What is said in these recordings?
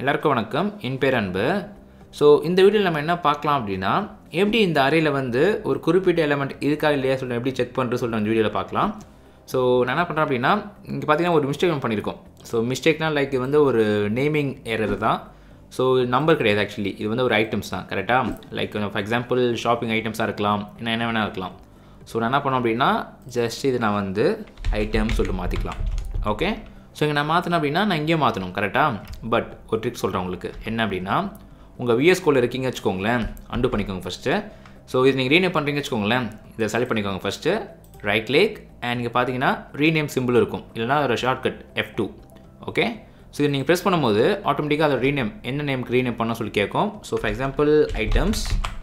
எல்லாருக்கும் வணக்கம் என் பேர் அன்பு ஸோ இந்த வீடியோவில் நம்ம என்ன பார்க்கலாம் அப்படின்னா எப்படி இந்த அறையில் வந்து ஒரு குறிப்பிட்ட எலமெண்ட் இருக்கா இல்லையா சொல்லி எப்படி செக் பண்ணுறது சொல்லிட்டு அந்த வீடியோவில் பார்க்கலாம் ஸோ நான் என்ன பண்ணுறேன் அப்படின்னா இங்கே பார்த்தீங்கன்னா ஒரு மிஸ்டேக் ஒன்று பண்ணியிருக்கோம் ஸோ மிஸ்டேக்னால் லைக் இது வந்து ஒரு நேமிங் எரர் தான் ஸோ நம்பர் கிடையாது ஆக்சுவலி இது வந்து ஒரு ஐட்டம்ஸ் தான் கரெக்டாக லைக் ஃபார் எக்ஸாம்பிள் ஷாப்பிங் ஐட்டம்ஸாக இருக்கலாம் என்ன என்ன வேணால் இருக்கலாம் ஸோ நான் என்ன பண்ணோம் அப்படின்னா ஜஸ்ட் இது நான் வந்து ஐட்டம் சொல்லிட்டு மாற்றிக்கலாம் ஓகே ஸோ இங்கே நான் மாற்றினேன் அப்படின்னா நான் இங்கேயும் மாற்றணும் கரெக்டாக பட் ஒரு ட்ரிக் சொல்கிறேன் உங்களுக்கு என்ன அப்படின்னா உங்கள் விஎஸ் கோலில் இருக்கீங்க வச்சுக்கோங்களேன் அண்டு பண்ணிக்கோங்க ஃபஸ்ட்டு ஸோ இது நீங்கள் ரீநேம் பண்ணுறீங்க வச்சுக்கோங்களேன் இதை செலக்ட் பண்ணிக்கோங்க ஃபஸ்ட்டு ரைட் கிளிக் அண்ட் இங்கே பார்த்தீங்கன்னா ரீநேம் சிம்பிள் இருக்கும் இல்லைனா ஒரு shortcut F two okay so இது நீங்கள் ப்ரெஸ் பண்ணும்போது ஆட்டோமேட்டிக்காக அதை ரீநேம் என்ன நேம்க்கு ரீநேம் பண்ண சொல்லி கேட்கும் so for example items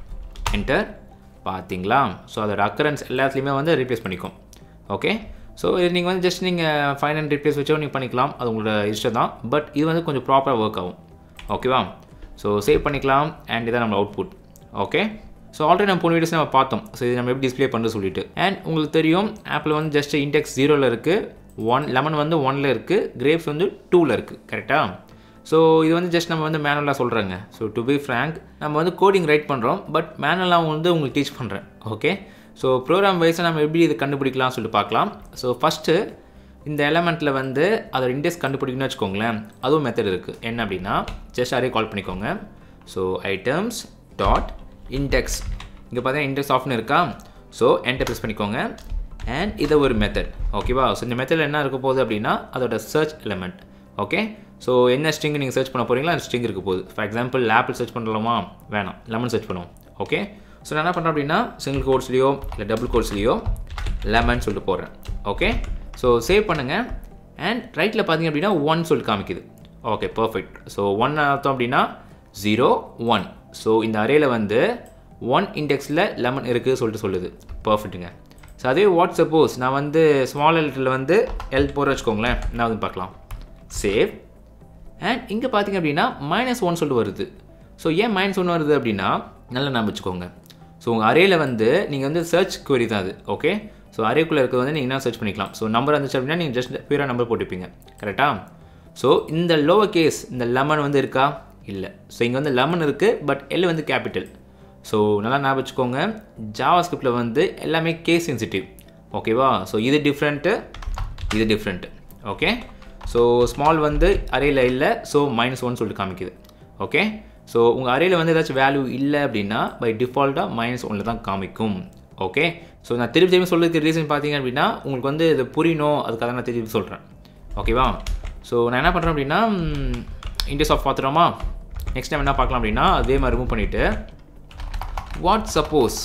enter பார்த்தீங்களா ஸோ அதோட அக்கரன்ஸ் எல்லாத்துலேயுமே வந்து ரீப்ளேஸ் பண்ணிக்கும் ஓகே ஸோ இது நீங்கள் வந்து ஜஸ்ட் நீங்கள் ஃபைன் அண்ட் ரீப்ளேஸ் வச்சோ நீங்கள் பண்ணிக்கலாம் அது உங்களோட இஷ்டம் தான் பட் இது வந்து கொஞ்சம் ப்ராப்பராக ஒர்க் ஆகும் ஓகேவா ஸோ சேவ் பண்ணிக்கலாம் அண்ட் இதான் நம்ம அவுட்புட் ஓகே ஸோ ஆல்ரெடி நம்ம போன வீடியோஸ் நம்ம பார்த்தோம் ஸோ இது நம்ம எப்படி டிஸ்ப்ளே பண்ணுறது சொல்லிட்டு அண்ட் உங்களுக்கு தெரியும் ஆப்பில் வந்து ஜஸ்ட் இண்டெக்ஸ் ஜீரோவில் இருக்குது ஒன் லெமன் வந்து ஒனில் இருக்குது கிரேப்ஸ் வந்து டூவில் இருக்குது கரெக்டாக ஸோ இது வந்து ஜஸ்ட் நம்ம வந்து மேனுவலாக சொல்கிறாங்க ஸோ டு பி ஃப்ரேங்க் நம்ம வந்து கோடிங் ரைட் பண்ணுறோம் பட் மேனுவலாக வந்து உங்களுக்கு டீச் பண்ணுறேன் ஓகே ஸோ ப்ரோக்ராம் வைஸாக நம்ம எப்படி இது கண்டுபிடிக்கலாம் சொல்லிட்டு பார்க்கலாம் ஸோ ஃபஸ்ட்டு இந்த எலமெண்ட்டில் வந்து அதோட இண்டெக்ஸ் கண்டுபிடிக்கணும்னு வச்சுக்கோங்களேன் அதுவும் மெத்தட் இருக்குது என்ன அப்படின்னா ஜஸ்ட் அரே கால் பண்ணிக்கோங்க ஸோ ஐட்டம்ஸ் டாட் இண்டெக்ஸ் இங்கே பார்த்தீங்கன்னா இண்டெக்ஸ் ஆஃப்னு இருக்கா ஸோ என்டர் ப்ரெஸ் பண்ணிக்கோங்க அண்ட் இது ஒரு மெத்தட் ஓகேவா ஸோ இந்த மெத்தடில் என்ன இருக்க போகுது அப்படின்னா அதோட சர்ச் எலமெண்ட் ஓகே ஸோ என்ன ஸ்ட்ரிங் நீங்கள் சர்ச் பண்ண போகிறீங்களா அந்த ஸ்ட்ரிங் இருக்க போகுது ஃபார் எக்ஸாம்பிள் ஆப்பிள் சர்ச் பண்ணலாமா வேணாம் லெமன் சர்ச் பண்ணுவோம் ஓகே ஸோ நான் என்ன பண்ணுறேன் அப்படின்னா சிங்கிள் கோட்ஸ்லேயோ இல்லை டபுள் கோட்ஸ்லேயோ லெமன் சொல்லிட்டு போடுறேன் ஓகே ஸோ சேவ் பண்ணுங்கள் அண்ட் ரைட்டில் பார்த்தீங்க அப்படின்னா ஒன் சொல்லிட்டு காமிக்குது ஓகே பர்ஃபெக்ட் ஸோ ஒன் அர்த்தம் அப்படின்னா ஜீரோ ஒன் ஸோ இந்த அரேயில் வந்து ஒன் இண்டெக்ஸில் லெமன் இருக்குது சொல்லிட்டு சொல்லுது பர்ஃபெக்ட்டுங்க ஸோ அதே வாட் சப்போஸ் நான் வந்து ஸ்மால் லெட்டரில் வந்து எல் போகிற வச்சுக்கோங்களேன் நான் வந்து பார்க்கலாம் சேவ் அண்ட் இங்கே பார்த்தீங்க அப்படின்னா மைனஸ் ஒன் சொல்லிட்டு வருது ஸோ ஏன் மைனஸ் ஒன் வருது அப்படின்னா நல்லா நான் வச்சுக்கோங்க ஸோ உங்கள் அரேயில் வந்து நீங்கள் வந்து சர்ச் query தான் அது ஓகே ஸோ அரேக்குள்ளே இருக்கிறது வந்து நீங்கள் என்ன சர்ச் பண்ணிக்கலாம் ஸோ நம்பர் இருந்துச்சு அப்படின்னா நீங்கள் ஜஸ்ட் பியூராக நம்பர் போட்டுப்பீங்க கரெக்டாக ஸோ இந்த லோவர் கேஸ் இந்த லெமன் வந்து இருக்கா இல்லை ஸோ இங்கே வந்து லெமன் இருக்குது பட் எல் வந்து கேபிட்டல் ஸோ நல்லா ஞாபகம் வச்சுக்கோங்க ஜாவா ஸ்கிரிப்டில் வந்து எல்லாமே கேஸ் சென்சிட்டிவ் ஓகேவா ஸோ இது டிஃப்ரெண்ட்டு இது டிஃப்ரெண்ட்டு ஓகே ஸோ ஸ்மால் வந்து அரேயில் இல்லை ஸோ மைனஸ் ஒன் சொல்லிட்டு காமிக்குது ஓகே ஸோ உங்கள் அரேயில் வந்து ஏதாச்சும் வேல்யூ இல்லை அப்படின்னா பை டிஃபால்ட்டாக மைனஸ் ஒன்றில் தான் காமிக்கும் ஓகே ஸோ நான் திருப்பி திரும்பி சொல்றதுக்கு ரீசன் பார்த்தீங்க அப்படின்னா உங்களுக்கு வந்து இது புரியணும் அதுக்காக நான் திருப்பி சொல்கிறேன் ஓகேவா ஸோ நான் என்ன பண்ணுறேன் அப்படின்னா இண்டெக்ஸ் ஆஃப் பார்த்துட்டோமா நெக்ஸ்ட் டைம் என்ன பார்க்கலாம் அப்படின்னா அதே மாதிரி ரிமூவ் பண்ணிவிட்டு வாட் சப்போஸ்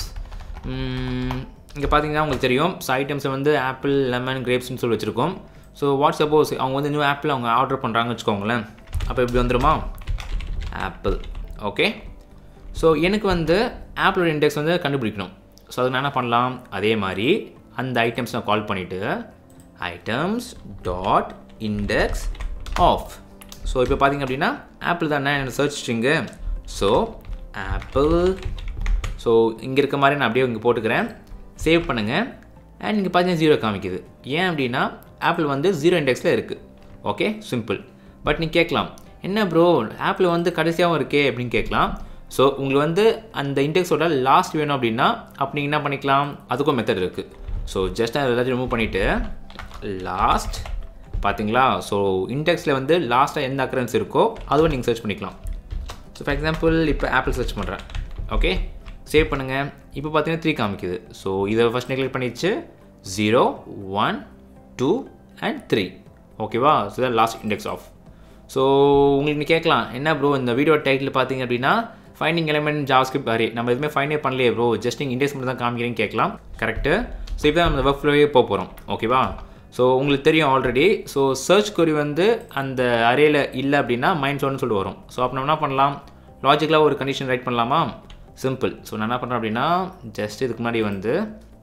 இங்கே பார்த்தீங்கன்னா உங்களுக்கு தெரியும் ஸோ ஐட்டம்ஸை வந்து ஆப்பிள் லெமன் கிரேப்ஸ்னு சொல்லி வச்சுருக்கோம் ஸோ வாட் சப்போஸ் அவங்க வந்து நியூ ஆப்பிள் அவங்க ஆர்டர் பண்ணுறாங்கன்னு வச்சுக்கோங்களேன் அப்போ எப்படி வந்துருமா ஆப்பிள் ஓகே ஸோ எனக்கு வந்து ஆப்பிளோட இண்டெக்ஸ் வந்து கண்டுபிடிக்கணும் ஸோ அதுக்கு நான் என்ன பண்ணலாம் அதே மாதிரி அந்த ஐட்டம்ஸ் நான் கால் பண்ணிவிட்டு items dot index of so இப்போ பார்த்தீங்க அப்படின்னா ஆப்பிள் தானே என்னோட search string so apple so இங்கே இருக்க மாதிரி நான் அப்படியே இங்கே போட்டுக்கிறேன் சேவ் பண்ணுங்கள் அண்ட் இங்கே பார்த்தீங்கன்னா ஜீரோ காமிக்குது ஏன் அப்படின்னா ஆப்பிள் வந்து ஜீரோ இண்டெக்ஸில் இருக்குது ஓகே சிம்பிள் பட் நீ கேட்கலாம் என்ன ப்ரோ ஆப்பிள் வந்து கடைசியாகவும் இருக்கே அப்படின்னு கேட்கலாம் ஸோ உங்களுக்கு வந்து அந்த இண்டெக்ஸோட லாஸ்ட் வேணும் அப்படின்னா அப்போ நீங்கள் என்ன பண்ணிக்கலாம் அதுக்கும் மெத்தட் இருக்குது ஸோ ஜஸ்ட் அதை எல்லாத்தையும் ரிமூவ் பண்ணிவிட்டு லாஸ்ட் பார்த்தீங்களா ஸோ இண்டெக்ஸில் வந்து லாஸ்ட்டாக எந்த அக்கரன்ஸ் இருக்கோ அதுவும் நீங்கள் சர்ச் பண்ணிக்கலாம் ஸோ ஃபார் எக்ஸாம்பிள் இப்போ ஆப்பிள் சர்ச் பண்ணுறேன் ஓகே சேவ் பண்ணுங்கள் இப்போ பார்த்தீங்கன்னா த்ரீ காமிக்குது ஸோ இதை ஃபஸ்ட் நெக்லெக்ட் பண்ணிடுச்சு zero one two and three ஓகேவா ஸோ தான் லாஸ்ட் இண்டெக்ஸ் ஆஃப் ஸோ உங்களுக்கு நீ கேட்கலாம் என்ன ப்ரோ இந்த வீடியோ டைட்டில் பார்த்தீங்க அப்படின்னா ஃபைண்டிங் எலமெண்ட் ஜாவாஸ்கிரிப்ட் அரே நம்ம எதுவுமே ஃபைண்டே பண்ணலையே ப்ரோ ஜஸ்ட் நீங்கள் இண்டெக்ஸ் மட்டும் தான் காமிக்கிறீங்கன்னு கேட்கலாம் கரெக்டு ஸோ இப்போ நம்ம ஒர்க் ஃப்ளோவே போக போகிறோம் ஓகேவா ஸோ உங்களுக்கு தெரியும் ஆல்ரெடி ஸோ சர்ச் கொரி வந்து அந்த அரேல இல்லை அப்படின்னா மைண்ட் ஒன்னு சொல்லிட்டு வரும் ஸோ அப்போ நம்ம என்ன பண்ணலாம் லாஜிக்கலாக ஒரு கண்டிஷன் ரைட் பண்ணலாமா சிம்பிள் ஸோ நான் என்ன பண்ணுறேன் அப்படின்னா ஜஸ்ட் இதுக்கு முன்னாடி வந்து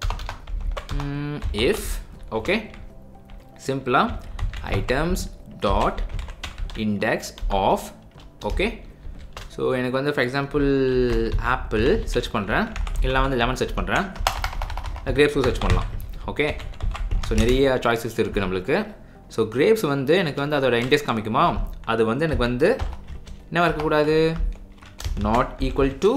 இஃப் ஓகே சிம்பிளாக items dot index of okay so எனக்கு வந்து ஃபார் எக்ஸாம்பிள் ஆப்பிள் சர்ச் பண்ணுறேன் இல்லை வந்து லெமன் சர்ச் பண்ணுறேன் கிரேப்ஸும் சர்ச் பண்ணலாம் ஓகே ஸோ நிறைய சாய்ஸஸ் இருக்குது நம்மளுக்கு ஸோ கிரேப்ஸ் வந்து எனக்கு வந்து அதோட இண்டெக்ஸ் காமிக்குமா அது வந்து எனக்கு வந்து என்ன இருக்கக்கூடாது நாட் ஈக்குவல் டு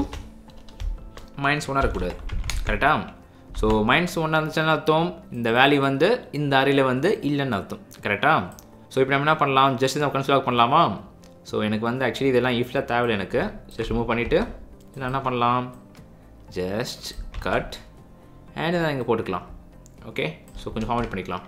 மைனஸ் ஒன்னாக இருக்கக்கூடாது கரெக்டா ஸோ மைனஸ் ஒன்னாக இருந்துச்சுன்னு அர்த்தம் இந்த வேல்யூ வந்து இந்த அறையில் வந்து இல்லைன்னு அர்த்தம் கரெக்டா ஸோ இப்போ நம்ம என்ன பண்ணலாம் ஜஸ்ட் இதை கன்சிடர் பண்ணலாமா ஸோ எனக்கு வந்து ஆக்சுவலி இதெல்லாம் இஃப்ல தேவையில்லை எனக்கு ஜஸ்ட் ரிமூவ் பண்ணிவிட்டு இதில் என்ன பண்ணலாம் ஜஸ்ட் கட் அண்ட் இதை இங்கே போட்டுக்கலாம் ஓகே ஸோ கொஞ்சம் ஃபார்மேட் பண்ணிக்கலாம்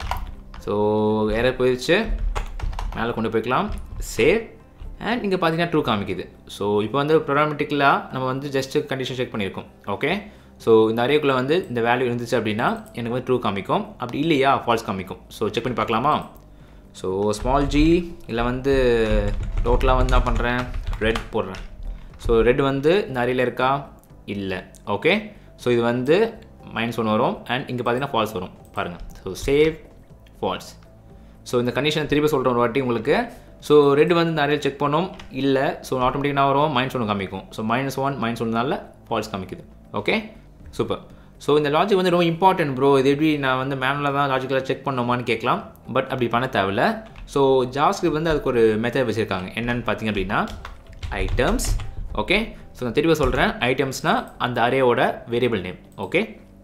ஸோ எரர் போயிடுச்சு மேலே கொண்டு போய்க்கலாம் சேவ் அண்ட் இங்கே பார்த்தீங்கன்னா ட்ரூ காமிக்குது ஸோ இப்போ வந்து ப்ரோக்ராமேட்டிக்கலாக நம்ம வந்து ஜஸ்ட் கண்டிஷன் செக் பண்ணியிருக்கோம் ஓகே ஸோ இந்த அரேக்குள்ளே வந்து இந்த வேல்யூ இருந்துச்சு அப்படின்னா எனக்கு வந்து ட்ரூ காமிக்கும் அப்படி இல்லையா ஃபால்ஸ் காமிக்கும் ஸோ செக் பண்ணி பார்க்கலாமா ஸோ ஸ்மால் ஜி இல்லை வந்து டோட்டலாக வந்து நான் பண்ணுறேன் ரெட் போடுறேன் ஸோ ரெட் வந்து இந்த அறையில் இருக்கா இல்லை ஓகே ஸோ இது வந்து மைனஸ் ஒன் வரும் அண்ட் இங்கே பார்த்தீங்கன்னா ஃபால்ஸ் வரும் பாருங்கள் ஸோ சேவ் ஃபால்ஸ் ஸோ இந்த கண்டிஷன் திருப்பி சொல்கிறேன் ஒரு வாட்டி உங்களுக்கு ஸோ ரெட் வந்து நிறைய செக் பண்ணோம் இல்லை ஸோ ஆட்டோமேட்டிக் என்ன வரும் மைனஸ் ஒன்று காமிக்கும் ஸோ மைனஸ் ஒன் மைனஸ் ஒன்னால ஃபால்ஸ் காமிக்குது ஓகே சூப்பர் ஸோ இந்த லாஜிக் வந்து ரொம்ப இம்பார்ட்டன்ட் ப்ரோ இது எப்படி நான் வந்து மேனுவலாக தான் லாஜிக்கலாக செக் பண்ணோமான்னு கேட்கலாம் பட் அப்படி பண்ண தேவையில்ல ஸோ ஜாஸ்கிரிப்ட் வந்து அதுக்கு ஒரு மெத்தட் வச்சுருக்காங்க என்னென்னு பார்த்தீங்க அப்படின்னா ஐட்டம்ஸ் ஓகே ஸோ நான் திரும்ப சொல்கிறேன் ஐட்டம்ஸ்னால் அந்த அரேவோட variable name okay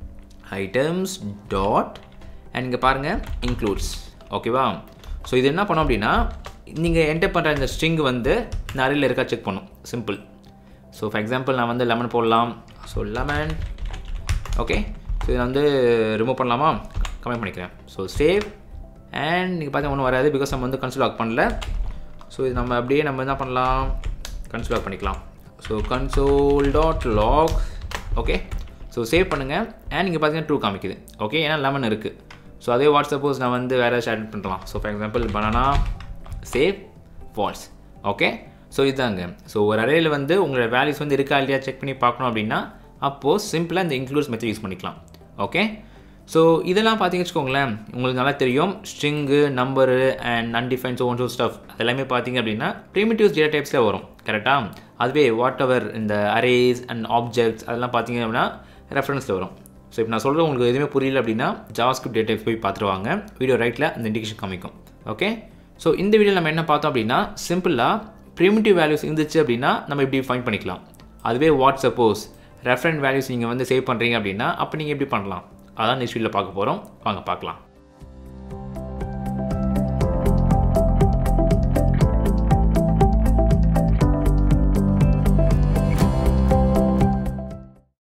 items dot and இங்கே பாருங்கள் இன்க்ளூட்ஸ் ஓகேவா ஸோ இது என்ன பண்ணோம் அப்படின்னா நீங்கள் என்டர் பண்ணுற இந்த ஸ்ட்ரிங் வந்து இந்த அறையில் இருக்கா செக் பண்ணும் சிம்பிள் ஸோ ஃபார் எக்ஸாம்பிள் நான் வந்து லெமன் போடலாம் ஸோ லெமன் ஓகே ஸோ இதை வந்து ரிமூவ் பண்ணலாமா கமெண்ட் பண்ணிக்கிறேன் ஸோ சேவ் அண்ட் நீங்கள் பார்த்தா ஒன்றும் வராது பிகாஸ் நம்ம வந்து கன்சில் லாக் பண்ணல ஸோ இது நம்ம அப்படியே நம்ம என்ன பண்ணலாம் கன்சில் லாக் பண்ணிக்கலாம் so console dot log okay so save பண்ணுங்கள் அண்ட் இங்கே பார்த்தீங்கன்னா ட்ரூ காமிக்குது ஓகே ஏன்னா லெமன் இருக்குது ஸோ அதே வாட்ஸ் சப்போஸ் நான் வந்து வேறு ஏதாச்சும் ஆட் பண்ணலாம் so for example banana save false okay so இதுதாங்க ஸோ ஒரு அறையில் வந்து உங்களோட வேல்யூஸ் வந்து இருக்கா இல்லையா செக் பண்ணி பார்க்கணும் அப்படின்னா அப்போது சிம்பிளாக இந்த இன்க்ளூட்ஸ் மெத்தட் யூஸ் பண்ணிக்கலாம் ஓகே ஸோ இதெல்லாம் பார்த்தீங்கன்னு வச்சுக்கோங்களேன் உங்களுக்கு நல்லா தெரியும் string number and undefined so one so stuff அதெல்லாமே பார்த்தீங்க அப்படின்னா ப்ரீமிட்டிவ்ஸ் டேட்டா டைப்ஸில் வரும் கரெக்டாக அதுவே வாட் எவர் இந்த அரேஸ் அண்ட் ஆப்ஜெக்ட்ஸ் அதெல்லாம் பார்த்தீங்க அப்படின்னா ரெஃபரன்ஸில் வரும் ஸோ இப்போ நான் சொல்கிறது உங்களுக்கு எதுவுமே புரியல அப்படின்னா ஜாவாஸ்கிரிப்ட் டேட்டா டைப்ஸ் போய் பார்த்துருவாங்க வீடியோ ரைட்டில் அந்த இண்டிகேஷன் காமிக்கும் ஓகே ஸோ இந்த வீடியோ நம்ம என்ன பார்த்தோம் அப்படின்னா சிம்பிளாக ப்ரிமிட்டிவ் வேல்யூஸ் இருந்துச்சு அப்படின்னா நம்ம இப்படி ஃபைன் பண்ணிக்கலாம் அதுவே வாட் சப்போஸ் ரெஃபரண்ட் வேல்யூஸ் நீங்கள் வந்து சேவ் பண்ணுறீங்க அப்படின்னா அப்போ நீங்கள் எப்படி பண்ணலாம் அதான் நெக்ஸ்ட் வீடியோவில் பார்க்க போகிறோம் வாங்க பார்க்கலாம்